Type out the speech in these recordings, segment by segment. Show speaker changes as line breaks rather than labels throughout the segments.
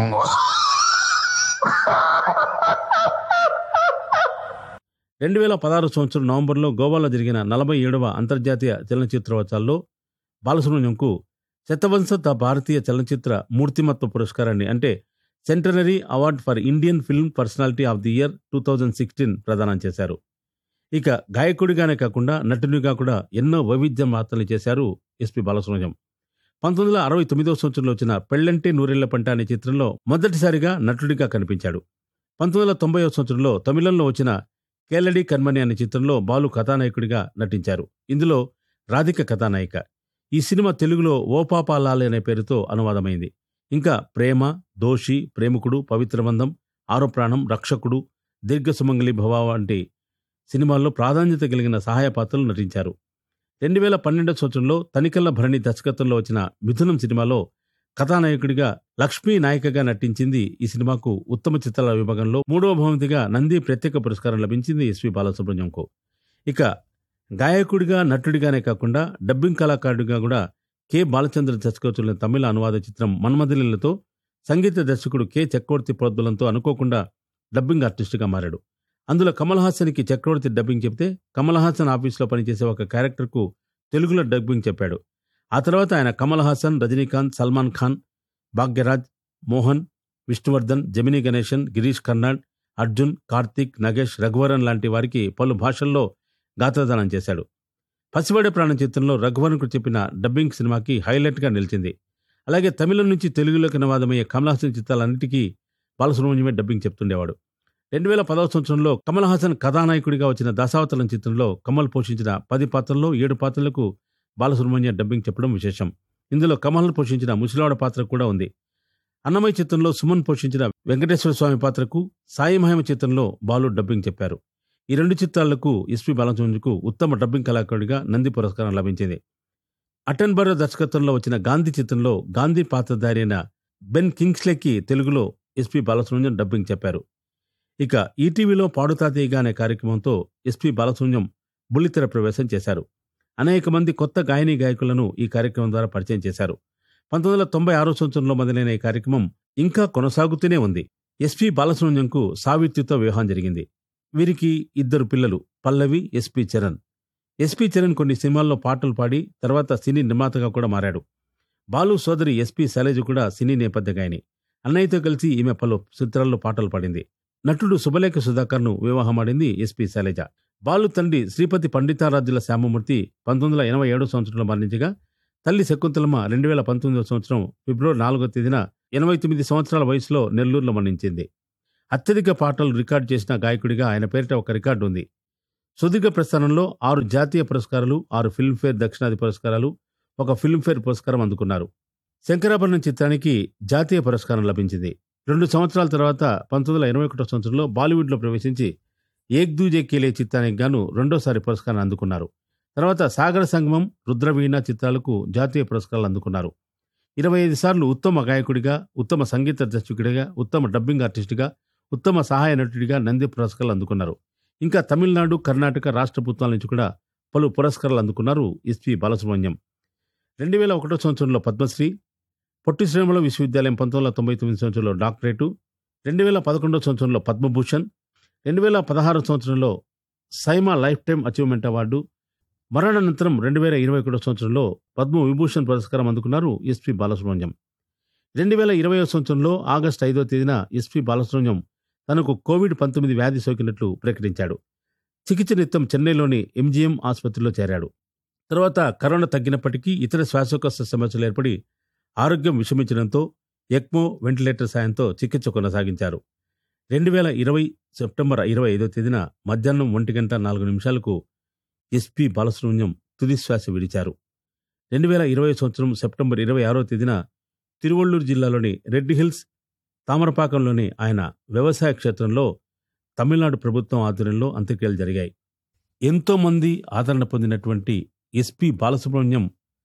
రెండు వేల పదహారు సంవత్సరం నవంబర్లో గోవాలో జరిగిన నలభై ఏడవ అంతర్జాతీయ చలనచిత్రోత్సవాల్లో బాలసుబ్రహ్మణ్యంకు శతవంశత భారతీయ చలనచిత్ర మూర్తిమత్వ పురస్కారాన్ని అంటే centenary award for Indian film personality of the year two thousand sixteen ప్రదానం చేశారు ఇక గాయకుడిగానే కాకుండా నటునిగా కూడా ఎన్నో వైవిధ్య మాత్రలు చేశారు ఎస్పి బాలసుబ్రహ్మణ్యం పంతొమ్మిది వందల అరవై తొమ్మిదవ సంవత్సరంలో వచ్చిన పెళ్ళంటే నూరెళ్ల పంట అనే చిత్రంలో మొదటిసారిగా నటుడిగా కనిపించాడు పంతొమ్మిది వందల తొంభై సంవత్సరంలో తమిళంలో వచ్చిన కేలడి కన్మణి అనే చిత్రంలో బాలు కథానాయకుడిగా నటించారు ఇందులో రాధిక కథానాయిక ఈ సినిమా తెలుగులో ఓపాపాలాలి అనే పేరుతో అనువాదమైంది ఇంకా ప్రేమ దోషి ప్రేమికుడు పవిత్రబంధం ఆరో ప్రాణం రక్షకుడు దీర్ఘసుమంగళి భవ వంటి సినిమాల్లో ప్రాధాన్యత కలిగిన సహాయ పాత్రలు నటించారు రెండు వేల పన్నెండవ సంవత్సరంలో తనికల్ల భరణి దర్శకత్వంలో వచ్చిన మిథునం సినిమాలో కథానాయకుడిగా లక్ష్మీ నాయికగా నటించింది ఈ సినిమాకు ఉత్తమ చిత్రాల విభాగంలో మూడవ బహుమతిగా నంది ప్రత్యేక పురస్కారం లభించింది ఎస్వి బాలసుబ్రహ్మణ్యంకు ఇక గాయకుడిగా నటుడిగానే కాకుండా డబ్బింగ్ కళాకారుడిగా కూడా కె బాలచంద్ర దర్శకత్వంలో తమిళ అనువాద చిత్రం మన్మథలీలతో సంగీత దర్శకుడు కె చక్రవర్తి ప్రోద్బలంతో అనుకోకుండా డబ్బింగ్ ఆర్టిస్టుగా మారాడు అందులో కమల్ హాసన్కి చక్రవర్తి డబ్బింగ్ చెప్తే కమల్ హాసన్ ఆఫీస్లో పనిచేసే ఒక క్యారెక్టర్కు తెలుగులో డబ్బింగ్ చెప్పాడు ఆ తర్వాత ఆయన కమల్ హాసన్ రజనీకాంత్ సల్మాన్ ఖాన్ భాగ్యరాజ్ మోహన్ విష్ణువర్ధన్ జమినీ గణేశన్ గిరీష్ కర్నాడ్ అర్జున్ కార్తీక్ నగేష్ రఘువరన్ లాంటి వారికి పలు భాషల్లో గాత్రదానం చేశాడు పసివాడే ప్రాణం చిత్రంలో రఘువరన్కు చెప్పిన డబ్బింగ్ సినిమాకి హైలైట్గా నిలిచింది అలాగే తమిళం నుంచి తెలుగులోకి అనువాదమయ్యే కమల్ హాసన్ చిత్రాలన్నిటికీ బాలసుబ్రహ్మణ్యమే డబ్బింగ్ చెప్తుండేవాడు రెండు వేల పదవ సంవత్సరంలో కమల్ హాసన్ కథానాయకుడిగా వచ్చిన దశావతరం చిత్రంలో కమల్ పోషించిన పది పాత్రల్లో ఏడు పాత్రలకు బాలసుబ్రహ్మణ్య డబ్బింగ్ చెప్పడం విశేషం ఇందులో కమల్ పోషించిన ముసలివాడ పాత్ర కూడా ఉంది అన్నమయ్య చిత్రంలో సుమన్ పోషించిన వెంకటేశ్వర స్వామి పాత్రకు సాయి మహిమ చిత్రంలో బాలు డబ్బింగ్ చెప్పారు ఈ రెండు చిత్రాలకు ఎస్పి బాలచంద్రకు ఉత్తమ డబ్బింగ్ కళాకారుడిగా నంది పురస్కారం లభించింది అటెన్బర్గ్ దర్శకత్వంలో వచ్చిన గాంధీ చిత్రంలో గాంధీ పాత్రధారి అయిన బెన్ కింగ్స్లేకి తెలుగులో ఎస్పి బాలసుబ్రహ్మణ్యం డబ్బింగ్ చెప్పారు ఇక ఈటీవీలో పాడుతాతీగా అనే కార్యక్రమంతో ఎస్పి బాలసుబ్రహ్మణ్యం బుల్లితెర ప్రవేశం చేశారు అనేక మంది కొత్త గాయని గాయకులను ఈ కార్యక్రమం ద్వారా పరిచయం చేశారు పంతొమ్మిది వందల తొంభై ఆరో సంవత్సరంలో మొదలైన ఈ కార్యక్రమం ఇంకా కొనసాగుతూనే ఉంది ఎస్పి బాలసుబ్రహ్మణ్యంకు సావిత్రితో వివాహం జరిగింది వీరికి ఇద్దరు పిల్లలు పల్లవి ఎస్పి చరణ్ ఎస్పి చరణ్ కొన్ని సినిమాల్లో పాటలు పాడి తర్వాత సినీ నిర్మాతగా కూడా మారాడు బాలు సోదరి ఎస్పి శైలజ కూడా సినీ నేపథ్య గాయని అన్నయ్యతో కలిసి ఈమె పలు చిత్రాల్లో పాటలు పాడింది నటుడు శుభలేఖ సుధాకర్ను వివాహమాడింది ఎస్పి శైలజ బాలు తండ్రి శ్రీపతి పండితారాజుల శ్యామమూర్తి పంతొమ్మిది వందల ఎనభై ఏడో సంవత్సరంలో మరణించగా తల్లి శకుంతలమ్మ రెండు వేల పంతొమ్మిదవ సంవత్సరం ఫిబ్రవరి నాలుగో తేదీన ఎనభై తొమ్మిది సంవత్సరాల వయసులో నెల్లూరులో మరణించింది అత్యధిక పాటలు రికార్డు చేసిన గాయకుడిగా ఆయన పేరిట ఒక రికార్డు ఉంది సుదీర్ఘ ప్రస్థానంలో ఆరు జాతీయ పురస్కారాలు ఆరు ఫిల్మ్ఫేర్ దక్షిణాది పురస్కారాలు ఒక ఫిల్మ్ఫేర్ పురస్కారం అందుకున్నారు శంకరాభరణం చిత్రానికి జాతీయ పురస్కారం లభించింది రెండు సంవత్సరాల తర్వాత పంతొమ్మిది వందల ఎనభై ఒకటో సంవత్సరంలో బాలీవుడ్లో ప్రవేశించి ఏక్ దూజే కేలే చిత్రానికి గాను రెండోసారి పురస్కారం అందుకున్నారు తర్వాత సాగర సంగమం రుద్రవీణ చిత్రాలకు జాతీయ పురస్కారాలు అందుకున్నారు ఇరవై ఐదు సార్లు ఉత్తమ గాయకుడిగా ఉత్తమ సంగీత దర్శకుడిగా ఉత్తమ డబ్బింగ్ ఆర్టిస్టుగా ఉత్తమ సహాయ నటుడిగా నంది పురస్కారాలు అందుకున్నారు ఇంకా తమిళనాడు కర్ణాటక రాష్ట్ర ప్రభుత్వాల నుంచి కూడా పలు పురస్కారాలు అందుకున్నారు ఎస్పి బాలసుబ్రహ్మణ్యం రెండు వేల ఒకటో సంవత్సరంలో పద్మశ్రీ పొట్టి శ్రీరాములు విశ్వవిద్యాలయం పంతొమ్మిది వందల తొంభై తొమ్మిది సంవత్సరంలో డాక్టరేటు రెండు వేల పదకొండో సంవత్సరంలో పద్మభూషణ్ రెండు వేల పదహారు సంవత్సరంలో SIIMA lifetime achievement award మరణానంతరం రెండు వేల ఇరవై ఒకటో సంవత్సరంలో పద్మ విభూషణ్ పురస్కారం అందుకున్నారు ఎస్పి బాలసుబ్రహ్మణ్యం రెండు వేల ఇరవై సంవత్సరంలో ఆగస్టు ఐదో తేదీన ఎస్పి బాలసుబ్రహ్మణ్యం తనకు కోవిడ్ పంతొమ్మిది వ్యాధి సోకినట్లు ప్రకటించాడు చికిత్స నిమిత్తం చెన్నైలోని ఎంజీఎం ఆసుపత్రిలో చేరాడు తర్వాత కరోనా తగ్గినప్పటికీ ఇతర శ్వాసకోశ సమస్యలు ఏర్పడి ఆరోగ్యం విషమించడంతో ఎక్మో వెంటిలేటర్ సాయంతో చికిత్స కొనసాగించారు రెండు వేల ఇరవై సెప్టెంబర్ ఇరవై ఐదో తేదీన మధ్యాహ్నం ఒంటి గంట నాలుగు నిమిషాలకు ఎస్పి బాలసుబ్రహ్మణ్యం తుది శ్వాస విడిచారు రెండు వేల ఇరవై సంవత్సరం సెప్టెంబర్ ఇరవై ఆరో తేదీన తిరువళ్ళూరు జిల్లాలోని రెడ్డి హిల్స్ తామరపాకంలోని ఆయన వ్యవసాయ క్షేత్రంలో తమిళనాడు ప్రభుత్వం ఆధ్వర్యంలో అంత్యక్రియలు జరిగాయి ఎంతో మంది ఆదరణ పొందినటువంటి ఎస్పి బాలసుబ్రహ్మణ్యం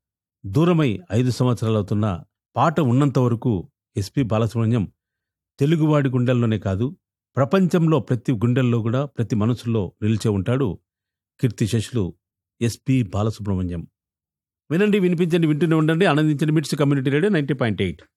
దూరమై ఐదు సంవత్సరాలవుతున్న పాట ఉన్నంత వరకు ఎస్పి బాలసుబ్రహ్మణ్యం తెలుగువాడి గుండెల్లోనే కాదు ప్రపంచంలో ప్రతి గుండెల్లో కూడా ప్రతి మనసులో నిలిచే ఉంటాడు కీర్తిశేషులు ఎస్పి బాలసుబ్రహ్మణ్యం వినండి వినిపించండి వింటూనే ఉండండి ఆనందించండి MITS community radio ninety point eight